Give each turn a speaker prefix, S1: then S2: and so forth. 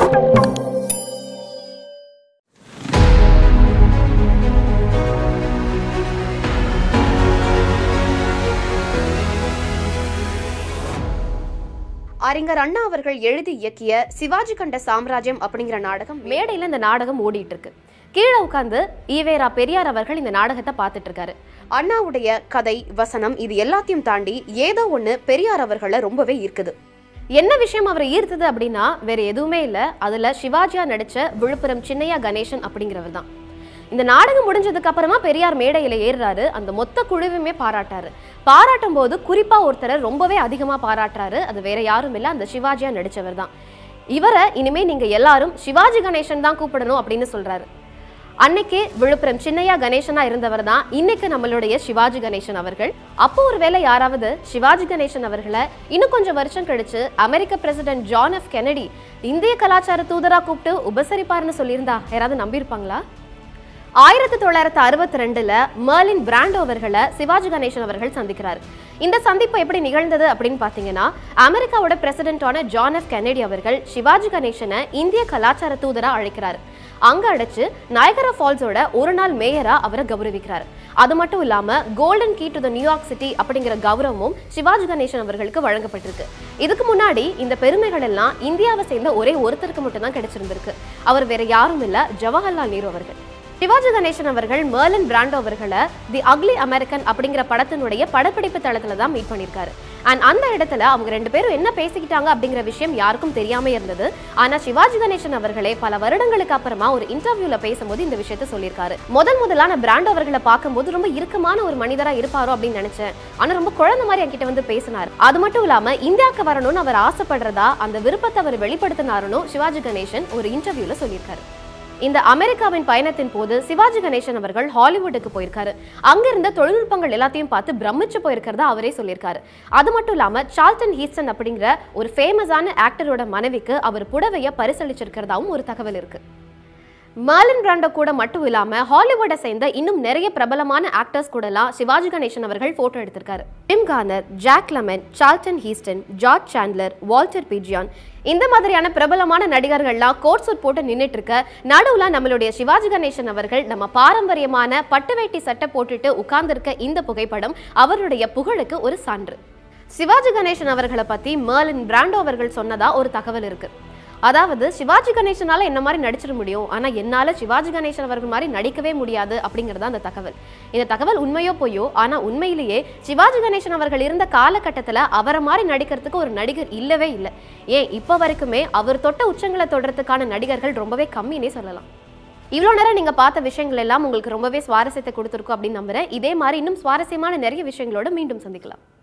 S1: அறிஞர் அண்ணா அவர்கள் எழுதி இயக்கிய சிவாஜி கண்ட சாம்ராஜ்யம் அப்படிங்கிற நாடகம் மேடையில் இந்த நாடகம் ஓடிட்டு இருக்கு கீழே உட்காந்து ஈவேரா பெரியார் அவர்கள் இந்த நாடகத்தை பார்த்துட்டு இருக்காரு அண்ணாவுடைய கதை வசனம் இது எல்லாத்தையும் தாண்டி ஏதோ ஒண்ணு பெரியார் அவர்களை ரொம்பவே ஈர்க்குது என்ன விஷயம் அவரை ஈர்த்தது அப்படின்னா வேற எதுவுமே இல்லை அதுல சிவாஜியா நடிச்ச விழுப்புரம் சின்னையா கணேசன் அப்படிங்கிறவர் தான் இந்த நாடகம் முடிஞ்சதுக்கு அப்புறமா பெரியார் மேடையில ஏறுறாரு அந்த மொத்த குழுவுமே பாராட்டாரு பாராட்டும் போது குறிப்பா ஒருத்தரை ரொம்பவே அதிகமா பாராட்டுறாரு அது வேற யாரும் இல்ல அந்த சிவாஜியா நடிச்சவர் தான் இவரை இனிமே நீங்க எல்லாரும் சிவாஜி கணேசன் தான் கூப்பிடணும் அப்படின்னு சொல்றாரு அன்னைக்கு விழுப்புரம் சின்னையா கணேசனா இருந்தவர் தான் இன்னைக்கு நம்மளுடைய சிவாஜி கணேசன் அவர்கள் அப்போ ஒருவேளை யாராவது சிவாஜி கணேசன் அவர்களை இன்னும் கொஞ்சம் வருஷம் கழிச்சு அமெரிக்க பிரசிடென்ட் ஜான் எஃப் கெனடி இந்திய கலாச்சார தூதரா கூப்பிட்டு உபசரிப்பாருன்னு சொல்லியிருந்தா யாராவது நம்பியிருப்பாங்களா ஆயிரத்தி தொள்ளாயிரத்தி அறுபத்தி ரெண்டுல மர்லின் பிராண்டோ அவர்களை சிவாஜி கணேசன் அவர்கள் சந்திக்கிறார் இந்த சந்திப்பு எப்படி நிகழ்ந்தது அப்படின்னு பார்த்தீங்கன்னா அமெரிக்காவோட பிரசிடென்டான ஜான் எஃப் கென்னடி அவர்கள் சிவாஜி கணேசனை இந்திய கலாச்சார தூதரா அழைக்கிறார் அங்க அழைச்சு நயகரா ஃபால்ஸோட ஒரு நாள் மேயரா அவரை கௌரவிக்கிறார் அது மட்டும் இல்லாம golden key to the New York city அப்படிங்கிற கௌரவமும் சிவாஜி கணேசன் அவர்களுக்கு வழங்கப்பட்டிருக்கு இதுக்கு முன்னாடி இந்த பெருமைகள் எல்லாம் இந்தியாவை சேர்ந்த ஒரே ஒருத்தருக்கு மட்டும் தான் கிடைச்சிருந்திருக்கு அவர் வேற யாரும் இல்ல ஜவஹர்லால் நேரு அவர்கள் சிவாஜி கணேசன் அவர்கள் மர்லின் பிராண்டோ அவர்களை தி அக்லி அமெரிக்கன் அப்படிங்கிற படத்தினுடைய படப்பிடிப்பு தளத்துல தான் மீட் பண்ணியிருக்காரு அண்ட் அந்த இடத்துல அவங்க ரெண்டு பேரும் என்ன பேசிக்கிட்டாங்க அப்படிங்கிற விஷயம் யாருக்கும் தெரியாம இருந்தது ஆனா சிவாஜி கணேசன் அவர்களே பல வருடங்களுக்கு அப்புறமா ஒரு இன்டர்வியூல பேசும்போது இந்த விஷயத்த சொல்லியிருக்காரு முதல் முதலா நான் பிராண்டோ அவர்களை பார்க்கும்போது ரொம்ப இறுக்கமான ஒரு மனிதரா இருப்பாரோ அப்படின்னு நினைச்சேன் ஆனா ரொம்ப குழந்தை மாதிரி என்கிட்ட வந்து பேசினார் அது மட்டும் இல்லாம இந்தியாவுக்கு வரணும்னு அவர் ஆசைப்படுறதா அந்த விருப்பத்தை அவர் வெளிப்படுத்தினாருன்னு சிவாஜி கணேசன் ஒரு இன்டர்வியூல சொல்லியிருக்காரு இந்த அமெரிக்காவின் பயணத்தின் போது சிவாஜி கணேசன் அவர்கள் ஹாலிவுட்டுக்கு போயிருக்காரு அங்க இருந்த தொழில்நுட்பங்கள் எல்லாத்தையும் பார்த்து பிரமிச்சு போயிருக்கிறதா அவரே சொல்லியிருக்காரு அது மட்டும் இல்லாம சார்ல்டன் ஹீஸ்டன் அப்படிங்கிற ஒரு ஃபேமஸான ஆக்டரோட மனைவிக்கு அவர் புடவைய பரிசளிச்சிருக்கிறதாவும் ஒரு தகவல் இருக்கு மர்லின் பிராண்டோ கூட மட்டும் இல்லாம ஹாலிவுட்டை சேர்ந்த இன்னும் நிறைய பிரபலமான ஆக்டர்ஸ் கூடலாம் சிவாஜி கணேசன் அவர்கள் போட்டோ எடுத்திருக்காரு Tim Garner Jack Lemmon Charlton Heston George Chandler Walter Pidgeon இந்த மாதிரியான பிரபலமான நடிகர்கள்லாம் கோட் சூட் போட்டு நின்னுட்டு இருக்க நடுவுல நம்மளுடைய சிவாஜி கணேசன் அவர்கள் நம்ம பாரம்பரியமான பட்டு வேட்டி சட்டை போட்டுட்டு உட்கார்ந்திருக்க இந்த புகைப்படம் அவருடைய புகழுக்கு ஒரு சான்று சிவாஜி கணேசன் அவர்களை பத்தி மர்லின் பிராண்டோ அவர்கள் சொன்னதா ஒரு தகவல் இருக்கு அதாவது சிவாஜி கணேசனால என்ன மாதிரி நடிச்சிட முடியும் ஆனா என்னால சிவாஜி கணேசன் அவர்கள் மாதிரி நடிக்கவே முடியாது அப்படிங்கறது அந்த தகவல் இந்த தகவல் உண்மையோ பொய்யோ ஆனா உண்மையிலேயே சிவாஜி கணேசன் அவர்கள் இருந்த காலகட்டத்துல அவரை மாதிரி நடிக்கிறதுக்கு ஒரு நடிகர் இல்லவே இல்லை ஏன் இப்ப வரைக்குமே அவர் தொட்ட உச்சங்களை தொடர்றதுக்கான நடிகர்கள் ரொம்பவே கம்மினே சொல்லலாம் இவ்வளோ நேரம் நீங்க பார்த்த விஷயங்கள் எல்லாம் உங்களுக்கு ரொம்பவே சுவாரஸ்யத்தை கொடுத்துருக்கும் அப்படின்னு நம்புறேன் இதே மாதிரி இன்னும் சுவாரஸ்யமான நிறைய விஷயங்களோட மீண்டும் சந்திக்கலாம்